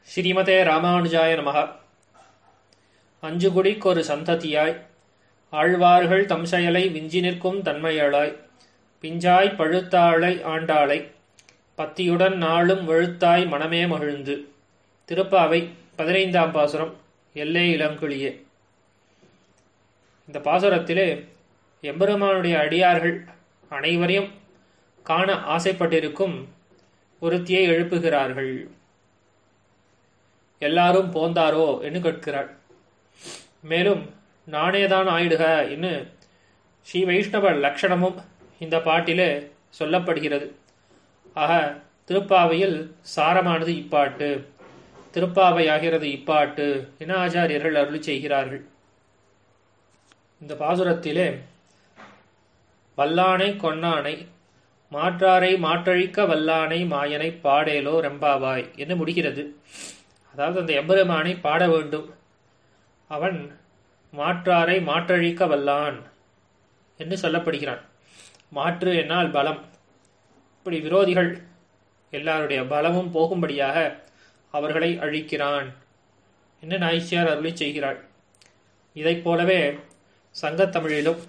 ஸ்ரீமதே ராமானுஜாய நமக அஞ்சுகுடிக்கொரு சந்ததியாய் ஆழ்வார்கள் தம் செயலை விஞ்சி நிற்கும் தன்மையளாய் பிஞ்சாய் பழுத்தாளை ஆண்டாளை பத்தியுடன் நாளும் வெழுத்தாய் மனமே மகிழ்ந்து திருப்பாவை பதினைந்தாம் பாசுரம் எல்லே இளங்கிளியே இந்த பாசுரத்திலே எம்பெருமானுடைய அடியார்கள் அனைவரையும் காண ஆசைப்பட்டிருக்கும் ஒருத்தியை எழுப்புகிறார்கள் எல்லாரும் போந்தாரோ என்று கேட்கிறாள் மேலும் நானேதான் ஆயிடுக என்று ஸ்ரீ வைஷ்ணவ லட்சணமும் இந்த பாட்டிலே சொல்லப்படுகிறது ஆக திருப்பாவையில் சாரமானது இப்பாட்டு திருப்பாவை ஆகிறது இப்பாட்டு என ஆச்சாரியர்கள் அருளி செய்கிறார்கள் இந்த பாசுரத்திலே வல்லானை கொன்னானை மாற்றாரை மாற்றழிக்க வல்லானை மாயனை பாடேலோ ரெம்பாவாய் என்று முடிகிறது அதாவது அந்த எம்பெருமானை பாட வேண்டும் அவன் மாற்றாரை மாற்றழிக்க வல்லான் என்று சொல்லப்படுகிறான் மாற்று என்னால் பலம் இப்படி விரோதிகள் எல்லாருடைய பலமும் போகும்படியாக அவர்களை அழிக்கிறான் என்று நாய்ச்சியார் அருளி செய்கிறாள் இதைப் போலவே சங்கத்தமிழிலும்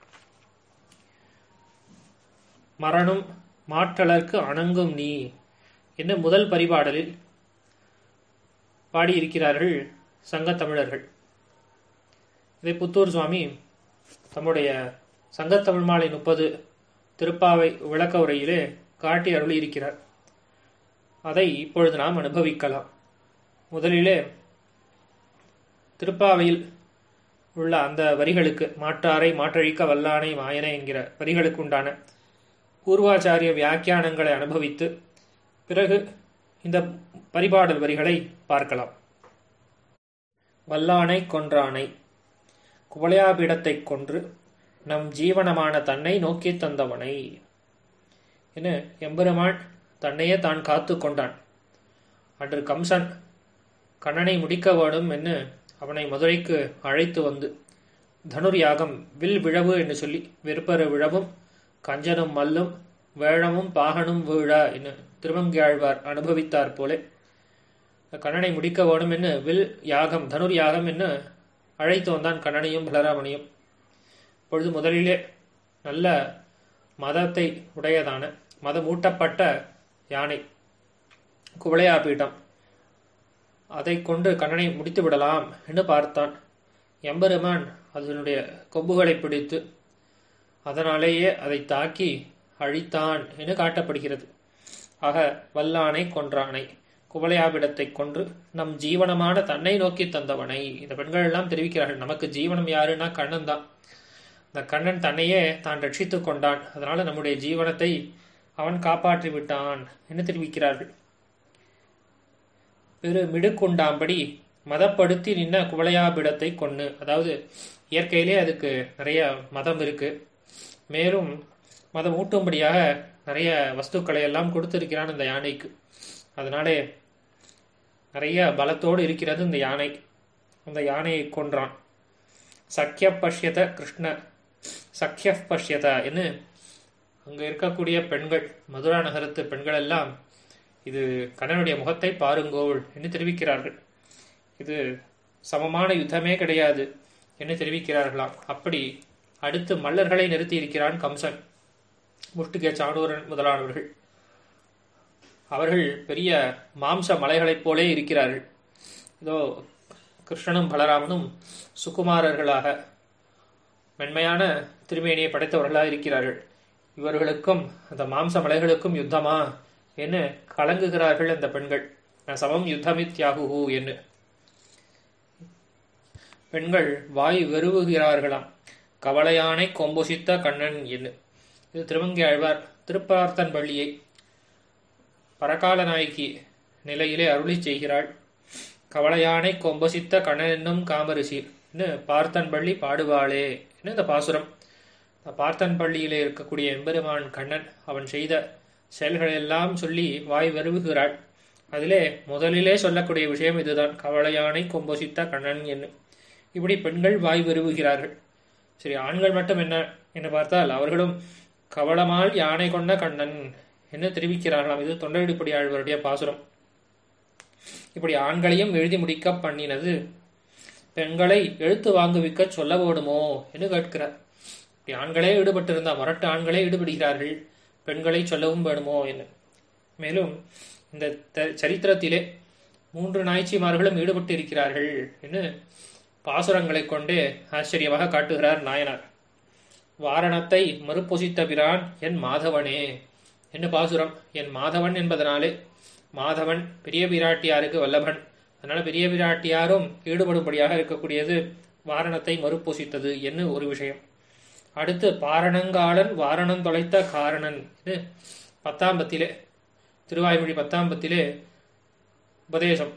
மரணம் மாற்றலர்க்கு அணங்கும் நீ என்று முதல் பரிபாடலில் பாடியிருக்கிறார்கள் சங்கத்தமிழர்கள் இதை புத்தூர் சுவாமி தம்முடைய சங்கத்தமிழ் மாலை முப்பது திருப்பாவை விளக்க உரையிலே காட்டி அருளியிருக்கிறார் அதை இப்பொழுது நாம் அனுபவிக்கலாம் முதலிலே திருப்பாவையில் உள்ள அந்த வரிகளுக்கு மாற்றாரை மாற்றழிக்க வல்லானை மாயனை என்கிற வரிகளுக்கு உண்டான பூர்வாச்சாரிய வியாக்கியானங்களை அனுபவித்து பிறகு இந்த பரிபாடல் வரிகளை பார்க்கலாம் வல்லானை கொன்றானை குவளையாபீடத்தைக் கொன்று நம் ஜீவனமான தன்னை நோக்கி தந்தவனை என எம்பெருமான் தன்னையே தான் காத்து கொண்டான் அன்று கம்சன் கண்ணனை முடிக்க வேண்டும் என்று அவனை மதுரைக்கு அழைத்து வந்து தனுர் யாகம் வில் விழவு என்று சொல்லி வெறுப்பற விழவும் கஞ்சனும் மல்லும் வேழமும் பாகனும் வீழா என்று திருவங்கியாழ்வார் அனுபவித்தார் போல கண்ணனை முடிக்க வேணும் என்று வில் யாகம் தனுர் யாகம் என்று அழைத்து வந்தான் கண்ணனையும் பலராமனையும் பொழுது முதலிலே நல்ல மதத்தை உடையதான மதமூட்டப்பட்ட யானை குவளையாபீட்டம் அதை கொண்டு கண்ணனை முடித்து விடலாம் என்று பார்த்தான் எம்பெருமான் அதனுடைய கொம்புகளை பிடித்து அதனாலேயே அதை தாக்கி அழித்தான் என்று காட்டப்படுகிறது ஆக வல்லானை கொன்றானை குவளையாபிடத்தை கொன்று நம் ஜீவனமான தன்னை நோக்கி தந்தவனை இந்த பெண்கள் எல்லாம் தெரிவிக்கிறார்கள் நமக்கு ஜீவனம் யாருன்னா கண்ணன் தான் இந்த கண்ணன் தன்னையே தான் ரட்சித்து கொண்டான் அதனால நம்முடைய ஜீவனத்தை அவன் காப்பாற்றி விட்டான் என்று தெரிவிக்கிறார்கள் பெரு மிடுக்குண்டாம்படி மதப்படுத்தி நின்ன குவளையாபிடத்தை கொண்டு அதாவது இயற்கையிலே அதுக்கு நிறைய மதம் இருக்கு மேலும் மதம் ஊட்டும்படியாக நிறைய வஸ்துக்களை எல்லாம் கொடுத்திருக்கிறான் இந்த யானைக்கு அதனாலே நிறைய பலத்தோடு இருக்கிறது இந்த யானை அந்த யானையை கொன்றான் சக்கிய பஷ்யத கிருஷ்ண சக்கிய பஷ்யத என்று அங்கே இருக்கக்கூடிய பெண்கள் மதுரா நகரத்து பெண்கள் எல்லாம் இது கண்ணனுடைய முகத்தை பாருங்கோள் என்று தெரிவிக்கிறார்கள் இது சமமான யுத்தமே கிடையாது என்று தெரிவிக்கிறார்களாம் அப்படி அடுத்து மல்லர்களை நிறுத்தி இருக்கிறான் கம்சன் முஷ்டிக சாணூரன் முதலானவர்கள் அவர்கள் பெரிய மாம்ச மலைகளைப் போலே இருக்கிறார்கள் இதோ கிருஷ்ணனும் பலராமனும் சுகுமாரர்களாக மென்மையான திருமேனியை படைத்தவர்களாக இருக்கிறார்கள் இவர்களுக்கும் அந்த மாம்ச மலைகளுக்கும் யுத்தமா என்று கலங்குகிறார்கள் அந்த பெண்கள் சமம் யுத்தமித்யாகு என்று பெண்கள் வாய் வெறுவுகிறார்களாம் கவலையானை கொம்பொசித்த கண்ணன் என்று இது திருவங்கி ஆழ்வார் திருப்பார்த்தன் பள்ளியை பரகால நாயகி நிலையிலே அருளி செய்கிறாள் கவலையானை கொம்பசித்த கண்ணன் என்னும் காமரிசீர் பார்த்தன் பள்ளி பாடுவாளே என்று இந்த பாசுரம் பார்த்தன் பள்ளியிலே இருக்கக்கூடிய எம்பெருமான் கண்ணன் அவன் செய்த செயல்கள் எல்லாம் சொல்லி வாய் வருவுகிறாள் அதிலே முதலிலே சொல்லக்கூடிய விஷயம் இதுதான் கவலையானை கொம்பொசித்த கண்ணன் என்று இப்படி பெண்கள் வாய் வருவுகிறார்கள் சரி ஆண்கள் மட்டும் என்ன என்று பார்த்தால் அவர்களும் கவளமால் யானை கொண்ட கண்ணன் என்று தெரிவிக்கிறார்களாம் இது தொண்டடிப்படி ஆழ்வருடைய பாசுரம் இப்படி ஆண்களையும் எழுதி முடிக்க பண்ணினது பெண்களை எழுத்து வாங்குவிக்க சொல்ல வேணுமோ என்று கேட்கிறார் இப்படி ஆண்களே ஈடுபட்டிருந்தா மரட்டு ஆண்களே ஈடுபடுகிறார்கள் பெண்களை சொல்லவும் வேணுமோ என்று மேலும் இந்த த- சரித்திரத்திலே மூன்று நாய்ச்சிமார்களும் ஈடுபட்டு இருக்கிறார்கள் என்று பாசுரங்களை கொண்டு ஆச்சரியமாக காட்டுகிறார் நாயனார் வாரணத்தை மறுபொசித்த பிரான் என் மாதவனே என்று பாசுரம் என் மாதவன் என்பதனாலே மாதவன் பெரிய பிராட்டியாருக்கு வல்லபன் அதனால பெரிய பிராட்டியாரும் ஈடுபடும்படியாக இருக்கக்கூடியது வாரணத்தை மறுபொசித்தது என்று ஒரு விஷயம் அடுத்து பாரணங்காலன் வாரணம் தொலைத்த காரணன் இது பத்தாம் பத்திலே திருவாய்மொழி பத்தாம் பத்திலே உபதேசம்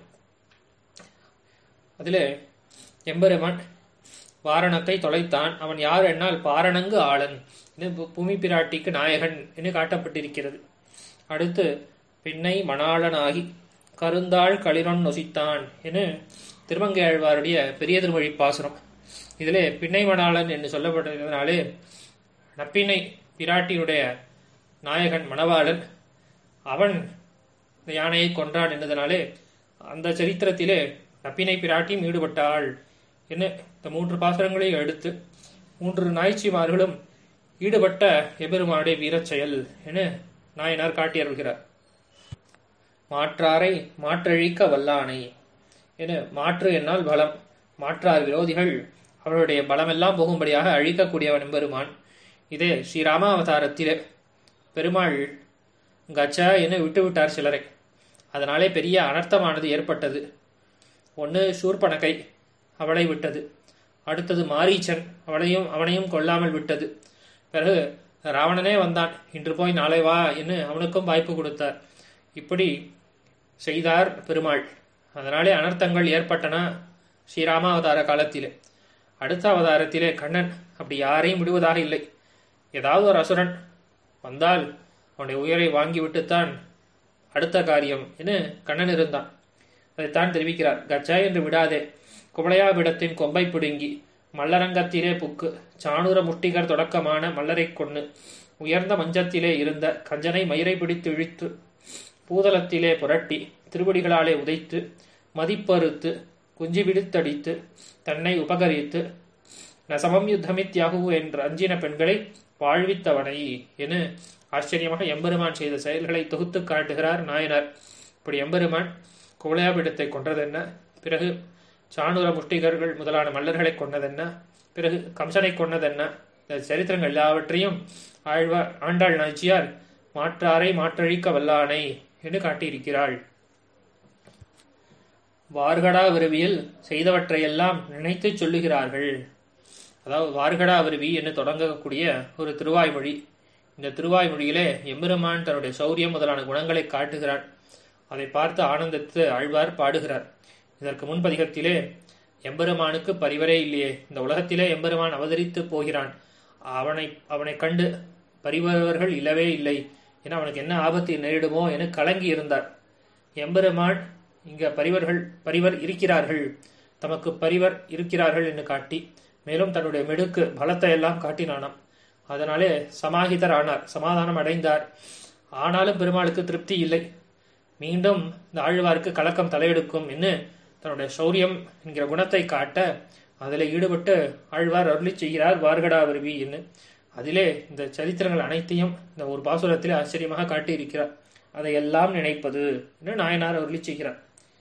அதிலே எம்பெருமான் வாரணத்தை தொலைத்தான் அவன் யார் என்னால் பாரணங்கு ஆளன் இது பூ- பூமி பிராட்டிக்கு நாயகன் என்று காட்டப்பட்டிருக்கிறது அடுத்து பின்னை மணாளனாகி கருந்தாள் களிரொன் நொசித்தான் என திருமங்கை ஆழ்வாருடைய பெரிய திருமொழி பாசுரம் இதிலே பின்னை மணாளன் என்று சொல்லப்பட்டதினாலே நப்பினை பிராட்டியுடைய நாயகன் மணவாளன் அவன் இந்த யானையை கொன்றான் என்பதனாலே அந்த சரித்திரத்திலே நப்பினை பிராட்டியும் ஈடுபட்டாள் என்ன இந்த மூன்று பாசுரங்களையும் எடுத்து மூன்று நாய்ச்சிமார்களும் ஈடுபட்ட எபெருமானுடைய வீரச் செயல் என நாயனார் காட்டியருள்கிறார் மாற்றாரை மாற்றழிக்க வல்லானை என மாற்று என்னால் பலம் மாற்றார் விரோதிகள் அவருடைய பலமெல்லாம் போகும்படியாக அழிக்கக்கூடியவன் எம்பெருமான் இதே ஸ்ரீராமாவதாரத்திலே பெருமாள் கச்ச என விட்டுவிட்டார் சிலரை அதனாலே பெரிய அனர்த்தமானது ஏற்பட்டது ஒன்று சூர்பனகை அவளை விட்டது அடுத்தது மாரீச்சன் அவளையும் அவனையும் கொல்லாமல் விட்டது பிறகு ராவணனே வந்தான் இன்று போய் நாளை வா என்று அவனுக்கும் வாய்ப்பு கொடுத்தார் இப்படி செய்தார் பெருமாள் அதனாலே அனர்த்தங்கள் ஏற்பட்டன ஸ்ரீராமாவதார காலத்திலே அடுத்த அவதாரத்திலே கண்ணன் அப்படி யாரையும் விடுவதாக இல்லை ஏதாவது ஒரு அசுரன் வந்தால் அவனுடைய உயிரை வாங்கிவிட்டுத்தான் அடுத்த காரியம் என கண்ணன் இருந்தான் அதைத்தான் தெரிவிக்கிறார் கச்சா என்று விடாதே குவளையாபிடத்தின் கொம்பை பிடுங்கி மல்லரங்கத்திலே புக்கு சாணூர முஷ்டிகர் தொடக்கமான மல்லரைக் கொன்னு உயர்ந்த மஞ்சத்திலே இருந்த கஞ்சனை மயிரை பிடித்து இழுத்து பூதலத்திலே புரட்டி திருவடிகளாலே உதைத்து மதிப்பறுத்து குஞ்சி விடுத்தடித்து தன்னை உபகரித்து நசமம் யுத்தமித்யாகு என்ற அஞ்சின பெண்களை வாழ்வித்தவனை என ஆச்சரியமாக எம்பெருமான் செய்த செயல்களை தொகுத்து காட்டுகிறார் நாயனார் இப்படி எம்பெருமான் குவளையாபிடத்தை கொன்றதென்ன பிறகு சாணூர முஷ்டிகர்கள் முதலான மல்லர்களை கொன்னதென்ன பிறகு கம்சனை கொன்னதென்ன இந்த சரித்திரங்கள் எல்லாவற்றையும் ஆழ்வார் ஆண்டாள் நாச்சியார் மாற்றாரை மாற்றழிக்க வல்லானை என்று காட்டியிருக்கிறாள் வார்கடா விருவியில் செய்தவற்றையெல்லாம் நினைத்துச் சொல்லுகிறார்கள் அதாவது வார்கடா விருவி என்று தொடங்கக்கூடிய ஒரு திருவாய்மொழி இந்த திருவாய்மொழியிலே எம்பெருமான் தன்னுடைய சௌரியம் முதலான குணங்களை காட்டுகிறான் அதை பார்த்து ஆனந்தித்து ஆழ்வார் பாடுகிறார் இதற்கு முன்பதிகத்திலே எம்பெருமானுக்கு பரிவரே இல்லையே இந்த உலகத்திலே எம்பெருமான் அவதரித்து போகிறான் அவனை அவனை கண்டு பரிவரவர்கள் இல்லவே இல்லை என அவனுக்கு என்ன ஆபத்து நேரிடுமோ என கலங்கி இருந்தார் எம்பெருமான் இங்க பரிவர்கள் பரிவர் இருக்கிறார்கள் தமக்கு பரிவர் இருக்கிறார்கள் என்று காட்டி மேலும் தன்னுடைய மெடுக்கு பலத்தை எல்லாம் காட்டினானாம் அதனாலே சமாஹிதர் ஆனார் சமாதானம் அடைந்தார் ஆனாலும் பெருமாளுக்கு திருப்தி இல்லை மீண்டும் இந்த ஆழ்வாருக்கு கலக்கம் தலையெடுக்கும் என்று தன்னுடைய சௌரியம் என்கிற குணத்தை காட்ட அதில் ஈடுபட்டு ஆழ்வார் அருளி செய்கிறார் வார்கடா வருவி என்று அதிலே இந்த சரித்திரங்கள் அனைத்தையும் இந்த ஒரு பாசுரத்திலே ஆச்சரியமாக காட்டியிருக்கிறார் அதையெல்லாம் நினைப்பது என்று நாயனார் அருளி செய்கிறார்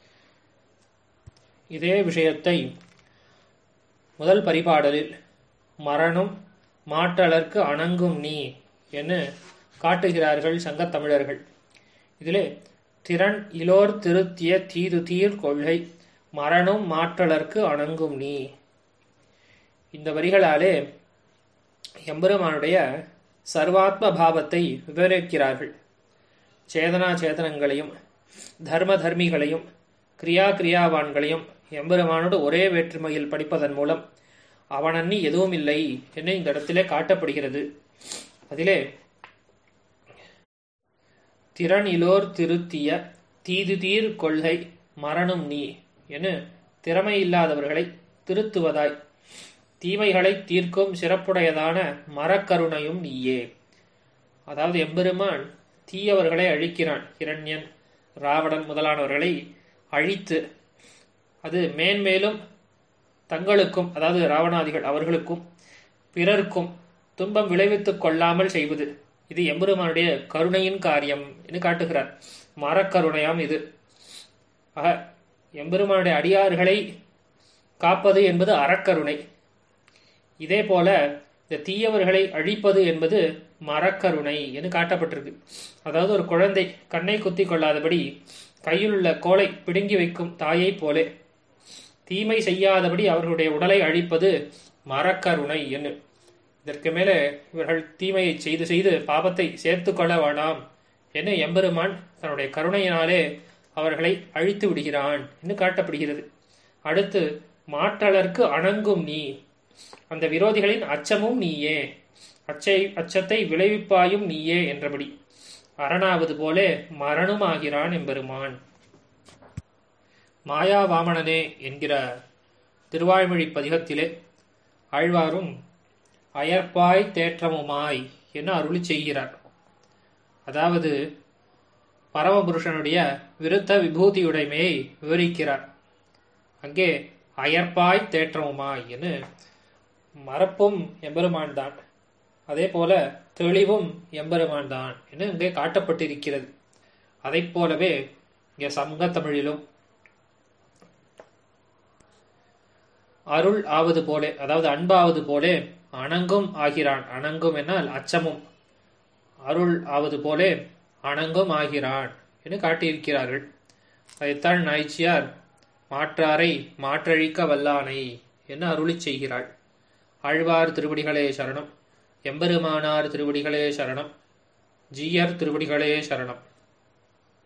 இதே விஷயத்தை முதல் பரிபாடலில் மரணம் மாற்றலர்க்கு அணங்கும் நீ என காட்டுகிறார்கள் சங்கத்தமிழர்கள் இதிலே திறன் இலோர் திருத்திய தீது தீர் கொள்கை மரணம் மாற்றலர்க்கு அணங்கும் நீ இந்த வரிகளாலே எம்பெருமானுடைய சர்வாத்ம பாவத்தை விவரிக்கிறார்கள் சேதனா சேதனங்களையும் தர்ம தர்மிகளையும் கிரியா கிரியாவான்களையும் எம்பெருமானோடு ஒரே வேற்றுமையில் படிப்பதன் மூலம் அவனன்னி எதுவும் இல்லை என்று இந்த இடத்திலே காட்டப்படுகிறது அதிலே திறன் இலோர் திருத்திய தீது தீர் கொள்கை மரணம் நீ என திறமை இல்லாதவர்களை திருத்துவதாய் தீமைகளை தீர்க்கும் சிறப்புடையதான மரக்கருணையும் நீயே அதாவது எம்பெருமான் தீயவர்களை அழிக்கிறான் இரண்யன் ராவணன் முதலானவர்களை அழித்து அது மேன்மேலும் தங்களுக்கும் அதாவது ராவணாதிகள் அவர்களுக்கும் பிறருக்கும் துன்பம் விளைவித்துக் கொள்ளாமல் செய்வது இது எம்பெருமானுடைய கருணையின் காரியம் என்று காட்டுகிறார் மரக்கருணையாம் இது ஆக எம்பெருமானுடைய அடியார்களை காப்பது என்பது அறக்கருணை இதே போல இந்த தீயவர்களை அழிப்பது என்பது மரக்கருணை என்று காட்டப்பட்டிருக்கு அதாவது ஒரு குழந்தை கண்ணை குத்தி கொள்ளாதபடி கையில் உள்ள கோலை பிடுங்கி வைக்கும் தாயைப் போலே தீமை செய்யாதபடி அவர்களுடைய உடலை அழிப்பது மரக்கருணை என்று இதற்கு மேலே இவர்கள் தீமையை செய்து செய்து பாபத்தை சேர்த்து கொள்ள வேண்டாம் என்று எம்பெருமான் தன்னுடைய கருணையினாலே அவர்களை அழித்து விடுகிறான் என்று காட்டப்படுகிறது அடுத்து மாற்றலர்க்கு அணங்கும் நீ அந்த விரோதிகளின் அச்சமும் நீயே அச்சை அச்சத்தை விளைவிப்பாயும் நீயே என்றபடி அரணாவது போலே மரணமாகிறான் எம்பெருமான் மாயாவாமணனே என்கிற திருவாய்மொழி பதிகத்திலே ஆழ்வாரும் அயற்பாய் தேற்றமுமாய் என அருளி செய்கிறார் அதாவது பரமபுருஷனுடைய விருத்த விபூதியுடைமையை விவரிக்கிறார் அங்கே அயற்பாய் தேற்றமுமாய் என மறப்பும் எம்பெருமான் தான் அதே போல தெளிவும் எம்பெருமான் தான் என்று இங்கே காட்டப்பட்டிருக்கிறது அதை போலவே இங்கே சங்க தமிழிலும் அருள் ஆவது போலே அதாவது அன்பாவது போலே அணங்கும் ஆகிறான் அணங்கும் என்னால் அச்சமும் அருள் ஆவது போலே அணங்கும் ஆகிறான் என்று காட்டியிருக்கிறார்கள் அதைத்தான் நாய்ச்சியார் மாற்றாரை மாற்றழிக்க வல்லானை என அருளி செய்கிறாள் ஆழ்வார் திருவடிகளே சரணம் எம்பெருமானார் திருவடிகளே சரணம் ஜீயர் திருவடிகளே சரணம்